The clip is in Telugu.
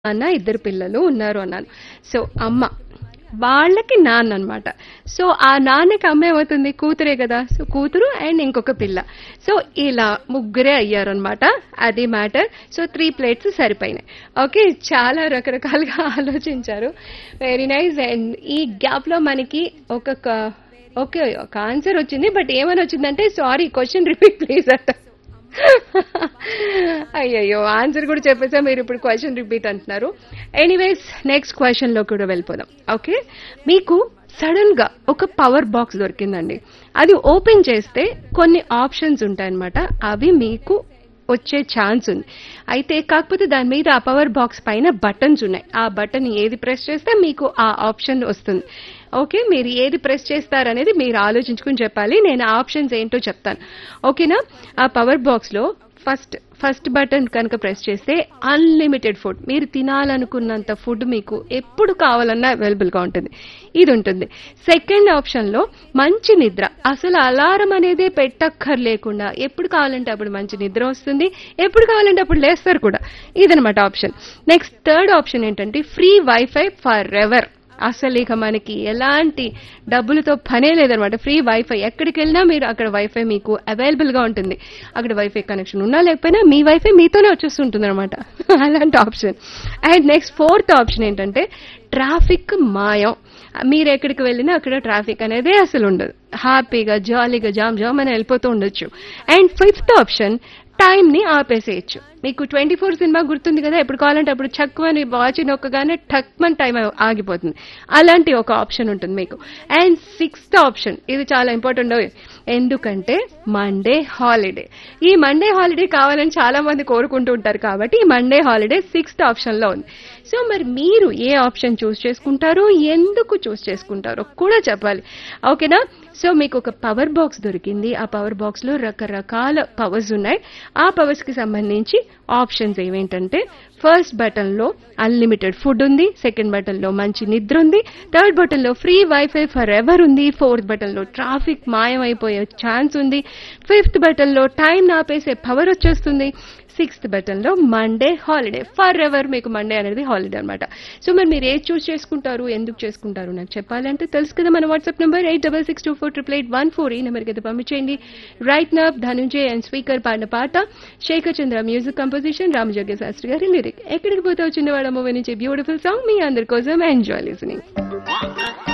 నాన్న ఇద్దరు పిల్లలు ఉన్నారు అన్నాను సో అమ్మ వాళ్ళకి నాన్న అన్నమాట సో ఆ నాన్నకి అమ్మ ఏమవుతుంది కూతురే కదా సో కూతురు అండ్ ఇంకొక పిల్ల సో ఇలా ముగ్గురే అయ్యారు అనమాట అది మ్యాటర్ సో త్రీ ప్లేట్స్ సరిపోయినాయి ఓకే చాలా రకరకాలుగా ఆలోచించారు వెరీ నైస్ అండ్ ఈ గ్యాప్ లో మనకి ఒక క- ఓకే ఒక ఆన్సర్ వచ్చింది బట్ ఏమని వచ్చిందంటే సారీ క్వశ్చన్ రిపీట్ ప్లీజ్ అంట అయ్యయ్యో ఆన్సర్ కూడా చెప్పేసా మీరు ఇప్పుడు క్వశ్చన్ రిపీట్ అంటున్నారు ఎనీవేస్ నెక్స్ట్ క్వశ్చన్ లో కూడా వెళ్ళిపోదాం ఓకే మీకు సడన్ గా ఒక పవర్ బాక్స్ దొరికిందండి అది ఓపెన్ చేస్తే కొన్ని ఆప్షన్స్ ఉంటాయన్నమాట అవి మీకు వచ్చే ఛాన్స్ ఉంది అయితే కాకపోతే దాని మీద ఆ పవర్ బాక్స్ పైన బటన్స్ ఉన్నాయి ఆ బటన్ ఏది ప్రెస్ చేస్తే మీకు ఆ ఆప్షన్ వస్తుంది ఓకే మీరు ఏది ప్రెస్ చేస్తారనేది మీరు ఆలోచించుకుని చెప్పాలి నేను ఆ ఆప్షన్స్ ఏంటో చెప్తాను ఓకేనా ఆ పవర్ బాక్స్ లో ఫస్ట్ ఫస్ట్ బటన్ కనుక ప్రెస్ చేస్తే అన్లిమిటెడ్ ఫుడ్ మీరు తినాలనుకున్నంత ఫుడ్ మీకు ఎప్పుడు కావాలన్నా అవైలబుల్ గా ఉంటుంది ఇది ఉంటుంది సెకండ్ ఆప్షన్ లో మంచి నిద్ర అసలు అలారం అనేది పెట్టక్కర్ లేకుండా ఎప్పుడు కావాలంటే అప్పుడు మంచి నిద్ర వస్తుంది ఎప్పుడు కావాలంటే అప్పుడు లేస్తారు కూడా ఇదనమాట ఆప్షన్ నెక్స్ట్ థర్డ్ ఆప్షన్ ఏంటంటే ఫ్రీ వైఫై ఫర్ ఎవర్ అసలు ఇక మనకి ఎలాంటి డబ్బులతో పనే లేదనమాట ఫ్రీ వైఫై ఎక్కడికి వెళ్ళినా మీరు అక్కడ వైఫై మీకు అవైలబుల్ గా ఉంటుంది అక్కడ వైఫై కనెక్షన్ ఉన్నా లేకపోయినా మీ వైఫై మీతోనే వచ్చేస్తుంటుంది అనమాట అలాంటి option and next fourth option ఏంటంటే ట్రాఫిక్ మాయం మీరు ఎక్కడికి వెళ్ళినా అక్కడ ట్రాఫిక్ అనేది అసలు ఉండదు హ్యాపీగా జాలీగా జామ్ జామ్ అని వెళ్ళిపోతూ ఉండొచ్చు అండ్ ఫిఫ్త్ ఆప్షన్ టైం ని ఆపేసేయచ్చు మీకు ట్వంటీ ఫోర్ సినిమా గుర్తుంది కదా ఎప్పుడు కావాలంటే అప్పుడు చక్కువని వాచ్ నొక్కగానే టక్మన్ టైం ఆగిపోతుంది అలాంటి ఒక ఆప్షన్ ఉంటుంది మీకు అండ్ సిక్స్త్ ఆప్షన్ ఇది చాలా ఇంపార్టెంట్ ఎందుకంటే మండే హాలిడే ఈ మండే హాలిడే కావాలని చాలా మంది కోరుకుంటూ ఉంటారు కాబట్టి ఈ మండే హాలిడే సిక్స్త్ ఆప్షన్ లో ఉంది సో మరి మీరు ఏ ఆప్షన్ చూస్ చేసుకుంటారో ఎందుకు చూస్ చేసుకుంటారో కూడా చెప్పాలి ఓకేనా సో మీకు ఒక పవర్ బాక్స్ దొరికింది ఆ పవర్ బాక్స్ లో రకరకాల పవర్స్ ఉన్నాయి ఆ పవర్స్ కి సంబంధించి ఆప్షన్స్ ఏమేంటంటే ఫస్ట్ బటన్ లో అన్లిమిటెడ్ ఫుడ్ ఉంది సెకండ్ బటన్ లో మంచి నిద్ర ఉంది థర్డ్ బటన్ లో ఫ్రీ వైఫై ఫర్ ఎవర్ ఉంది ఫోర్త్ బటన్ లో ట్రాఫిక్ మాయమైపోయే ఛాన్స్ ఉంది ఫిఫ్త్ బటన్ లో టైం నాపేసే పవర్ వచ్చేస్తుంది సిక్స్త్ బటన్ లో మండే హాలిడే ఫర్ ఎవర్ మీకు మండే అనేది హాలిడే అనమాట సో మరి మీరు ఏది చూస్ చేసుకుంటారు ఎందుకు చేసుకుంటారు నాకు చెప్పాలంటే తెలుసు కదా మన WhatsApp number eight double six two four triple eight one four ఈ నెంబర్కి అయితే పంపించేయండి రైట్ నబ్ ధనుంజయ్ అండ్ స్పీకర్ పాడిన పాట శేఖర్ చంద్ర మ్యూజిక్ కంపోజిషన్ రామజోగ్య శాస్త్రి గారి లిరిక్ ఎక్కడికి పోతే వచ్చిన వాడ మూవీ నుంచి బ్యూటిఫుల్ సాంగ్ మీ అందరి కోసం ఎంజాయ్ లిసనింగ్